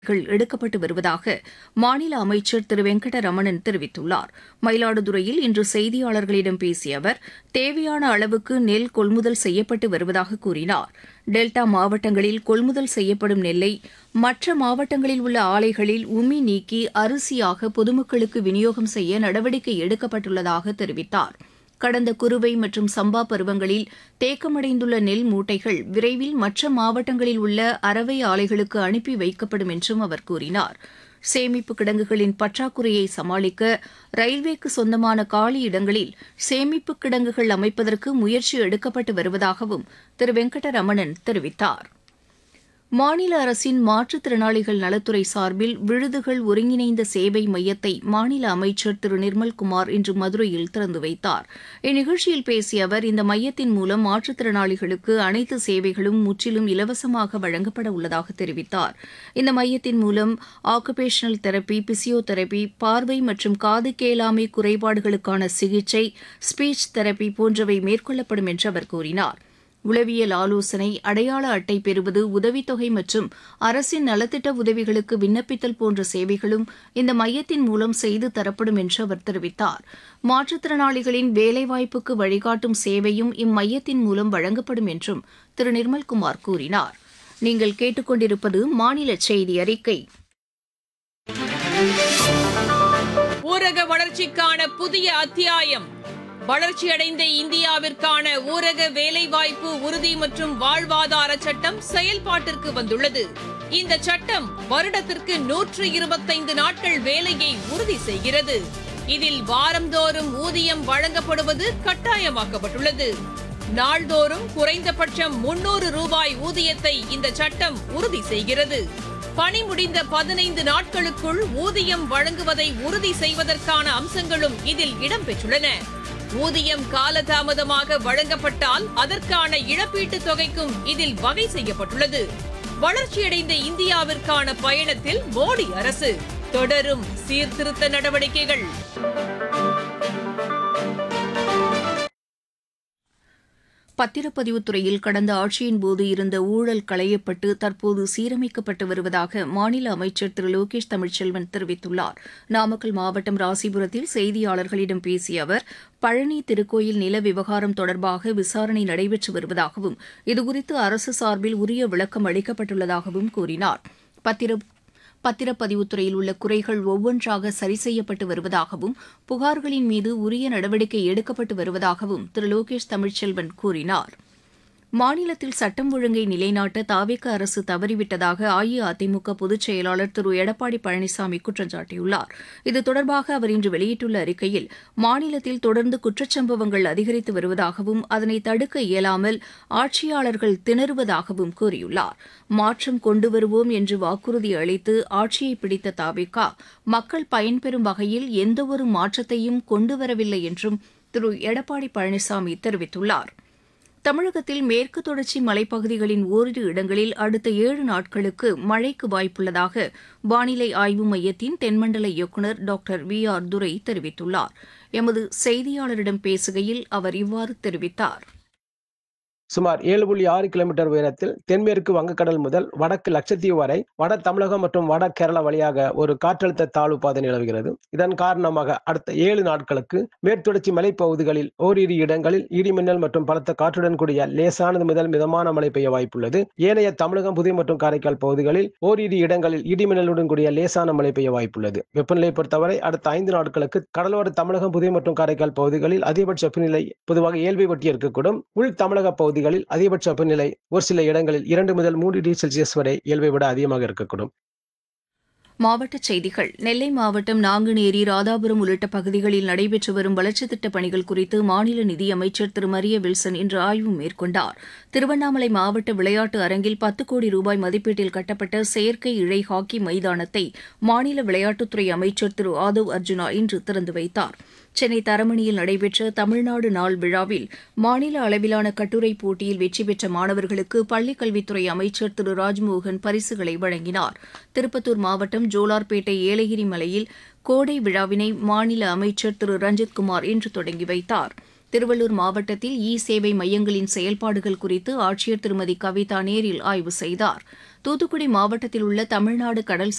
நடவடிக்கைகள் எடுக்கப்பட்டு வருவதாக மாநில அமைச்சர் திரு வெங்கடரமணன் தெரிவித்துள்ளார் மயிலாடுதுறையில் இன்று செய்தியாளர்களிடம் பேசிய அவர் தேவையான அளவுக்கு நெல் கொள்முதல் செய்யப்பட்டு வருவதாக கூறினார் டெல்டா மாவட்டங்களில் கொள்முதல் செய்யப்படும் நெல்லை மற்ற மாவட்டங்களில் உள்ள ஆலைகளில் உமி நீக்கி அரிசியாக பொதுமக்களுக்கு விநியோகம் செய்ய நடவடிக்கை எடுக்கப்பட்டுள்ளதாக தெரிவித்தார் கடந்த குறுவை மற்றும் சம்பா பருவங்களில் தேக்கமடைந்துள்ள நெல் மூட்டைகள் விரைவில் மற்ற மாவட்டங்களில் உள்ள அரவை ஆலைகளுக்கு அனுப்பி வைக்கப்படும் என்றும் அவர் கூறினார் சேமிப்பு கிடங்குகளின் பற்றாக்குறையை சமாளிக்க ரயில்வேக்கு சொந்தமான காலி இடங்களில் சேமிப்பு கிடங்குகள் அமைப்பதற்கு முயற்சி எடுக்கப்பட்டு வருவதாகவும் திரு வெங்கடரமணன் தெரிவித்தார் மாநில அரசின் மாற்றுத்திறனாளிகள் நலத்துறை சார்பில் விழுதுகள் ஒருங்கிணைந்த சேவை மையத்தை மாநில அமைச்சர் திரு நிர்மல்குமார் இன்று மதுரையில் திறந்து வைத்தார் இந்நிகழ்ச்சியில் பேசிய அவர் இந்த மையத்தின் மூலம் மாற்றுத்திறனாளிகளுக்கு அனைத்து சேவைகளும் முற்றிலும் இலவசமாக வழங்கப்பட உள்ளதாக தெரிவித்தார் இந்த மையத்தின் மூலம் ஆக்குபேஷனல் தெரப்பி பிசியோதெரப்பி பார்வை மற்றும் காது கேளாமை குறைபாடுகளுக்கான சிகிச்சை ஸ்பீச் தெரப்பி போன்றவை மேற்கொள்ளப்படும் என்று அவர் கூறினார் உளவியல் ஆலோசனை அடையாள அட்டை பெறுவது உதவித்தொகை மற்றும் அரசின் நலத்திட்ட உதவிகளுக்கு விண்ணப்பித்தல் போன்ற சேவைகளும் இந்த மையத்தின் மூலம் செய்து தரப்படும் என்று அவர் தெரிவித்தார் மாற்றுத்திறனாளிகளின் வேலைவாய்ப்புக்கு வழிகாட்டும் சேவையும் இம்மையத்தின் மூலம் வழங்கப்படும் என்றும் திரு நிர்மல்குமார் கூறினார் நீங்கள் கேட்டுக்கொண்டிருப்பது மாநில செய்தி அறிக்கை ஊரக வளர்ச்சிக்கான புதிய அத்தியாயம் வளர்ச்சியடைந்த இந்தியாவிற்கான ஊரக வேலைவாய்ப்பு உறுதி மற்றும் வாழ்வாதார சட்டம் செயல்பாட்டிற்கு வந்துள்ளது இந்த சட்டம் வருடத்திற்கு நூற்று இருபத்தைந்து நாட்கள் வேலையை உறுதி செய்கிறது இதில் வாரந்தோறும் ஊதியம் வழங்கப்படுவது கட்டாயமாக்கப்பட்டுள்ளது நாள்தோறும் குறைந்தபட்சம் முன்னூறு ரூபாய் ஊதியத்தை இந்த சட்டம் உறுதி செய்கிறது பணி முடிந்த பதினைந்து நாட்களுக்குள் ஊதியம் வழங்குவதை உறுதி செய்வதற்கான அம்சங்களும் இதில் இடம்பெற்றுள்ளன ஊதியம் காலதாமதமாக வழங்கப்பட்டால் அதற்கான இழப்பீட்டுத் தொகைக்கும் இதில் வகை செய்யப்பட்டுள்ளது வளர்ச்சியடைந்த இந்தியாவிற்கான பயணத்தில் மோடி அரசு தொடரும் சீர்திருத்த நடவடிக்கைகள் பத்திரப்பதிவுத் துறையில் கடந்த ஆட்சியின் போது இருந்த ஊழல் களையப்பட்டு தற்போது சீரமைக்கப்பட்டு வருவதாக மாநில அமைச்சர் திரு லோகேஷ் தமிழ்ச்செல்வன் தெரிவித்துள்ளார் நாமக்கல் மாவட்டம் ராசிபுரத்தில் செய்தியாளர்களிடம் பேசிய அவர் பழனி திருக்கோயில் நில விவகாரம் தொடர்பாக விசாரணை நடைபெற்று வருவதாகவும் இதுகுறித்து அரசு சார்பில் உரிய விளக்கம் அளிக்கப்பட்டுள்ளதாகவும் கூறினார் பத்திர பத்திரப்பதிவுத்துறையில் உள்ள குறைகள் ஒவ்வொன்றாக சரி செய்யப்பட்டு வருவதாகவும் புகார்களின் மீது உரிய நடவடிக்கை எடுக்கப்பட்டு வருவதாகவும் திரு லோகேஷ் தமிழ்ச்செல்வன் கூறினார் மாநிலத்தில் சட்டம் ஒழுங்கை நிலைநாட்ட தாவேக்க அரசு தவறிவிட்டதாக அஇஅதிமுக பொதுச் செயலாளர் திரு எடப்பாடி பழனிசாமி குற்றம் சாட்டியுள்ளார் இது தொடர்பாக அவர் இன்று வெளியிட்டுள்ள அறிக்கையில் மாநிலத்தில் தொடர்ந்து குற்றச்சம்பவங்கள் அதிகரித்து வருவதாகவும் அதனை தடுக்க இயலாமல் ஆட்சியாளர்கள் திணறுவதாகவும் கூறியுள்ளார் மாற்றம் கொண்டு வருவோம் என்று வாக்குறுதி அளித்து ஆட்சியை பிடித்த தாவேக்கா மக்கள் பயன்பெறும் வகையில் எந்தவொரு மாற்றத்தையும் கொண்டுவரவில்லை என்றும் திரு எடப்பாடி பழனிசாமி தெரிவித்துள்ளார் தமிழகத்தில் மேற்கு தொடர்ச்சி மலைப்பகுதிகளின் ஓரிரு இடங்களில் அடுத்த ஏழு நாட்களுக்கு மழைக்கு வாய்ப்புள்ளதாக வானிலை ஆய்வு மையத்தின் தென்மண்டல இயக்குநர் டாக்டர் வி ஆர் துரை தெரிவித்துள்ளார் எமது செய்தியாளரிடம் பேசுகையில் அவர் இவ்வாறு தெரிவித்தார் சுமார் ஏழு புள்ளி ஆறு கிலோமீட்டர் உயரத்தில் தென்மேற்கு வங்கக்கடல் முதல் வடக்கு லட்சத்தீவு வரை வட தமிழகம் மற்றும் வட கேரளா வழியாக ஒரு காற்றழுத்த தாழ்வு பாதை நிலவுகிறது இதன் காரணமாக அடுத்த ஏழு நாட்களுக்கு மேற்தொடர்ச்சி மலைப்பகுதிகளில் ஓரிரு இடங்களில் இடிமின்னல் மற்றும் பலத்த காற்றுடன் கூடிய லேசானது முதல் மிதமான மழை பெய்ய வாய்ப்புள்ளது ஏனைய தமிழகம் புதுவை மற்றும் காரைக்கால் பகுதிகளில் ஓரிரு இடங்களில் இடிமின்னலுடன் கூடிய லேசான மழை பெய்ய வாய்ப்புள்ளது வெப்பநிலை பொறுத்தவரை அடுத்த ஐந்து நாட்களுக்கு கடலோர தமிழகம் புதுவை மற்றும் காரைக்கால் பகுதிகளில் அதிகபட்ச வெப்பநிலை பொதுவாக இயல்பை ஒட்டி இருக்கக்கூடும் உள் தமிழக பகுதி பகுதிகளில் அதிகபட்ச வெப்பநிலை ஒரு சில இடங்களில் இரண்டு முதல் மூன்று டிகிரி செல்சியஸ் வரை இயல்பை விட அதிகமாக இருக்கக்கூடும் மாவட்டச் செய்திகள் நெல்லை மாவட்டம் நாங்குநேரி ராதாபுரம் உள்ளிட்ட பகுதிகளில் நடைபெற்று வரும் வளர்ச்சித் திட்டப் பணிகள் குறித்து மாநில நிதியமைச்சர் திரு மரிய வில்சன் இன்று ஆய்வு மேற்கொண்டார் திருவண்ணாமலை மாவட்ட விளையாட்டு அரங்கில் பத்து கோடி ரூபாய் மதிப்பீட்டில் கட்டப்பட்ட செயற்கை இழை ஹாக்கி மைதானத்தை மாநில விளையாட்டுத்துறை அமைச்சர் திரு ஆதவ் அர்ஜுனா இன்று திறந்து வைத்தார் சென்னை தரமணியில் நடைபெற்ற தமிழ்நாடு நாள் விழாவில் மாநில அளவிலான கட்டுரை போட்டியில் வெற்றி பெற்ற மாணவர்களுக்கு பள்ளிக் கல்வித்துறை அமைச்சர் திரு ராஜ்மோகன் பரிசுகளை வழங்கினார் திருப்பத்தூர் மாவட்டம் ஜோலார்பேட்டை ஏலகிரி மலையில் கோடை விழாவினை மாநில அமைச்சர் திரு ரஞ்சித்குமார் இன்று தொடங்கி வைத்தார் திருவள்ளூர் மாவட்டத்தில் இ சேவை மையங்களின் செயல்பாடுகள் குறித்து ஆட்சியர் திருமதி கவிதா நேரில் ஆய்வு செய்தார் தூத்துக்குடி மாவட்டத்தில் உள்ள தமிழ்நாடு கடல்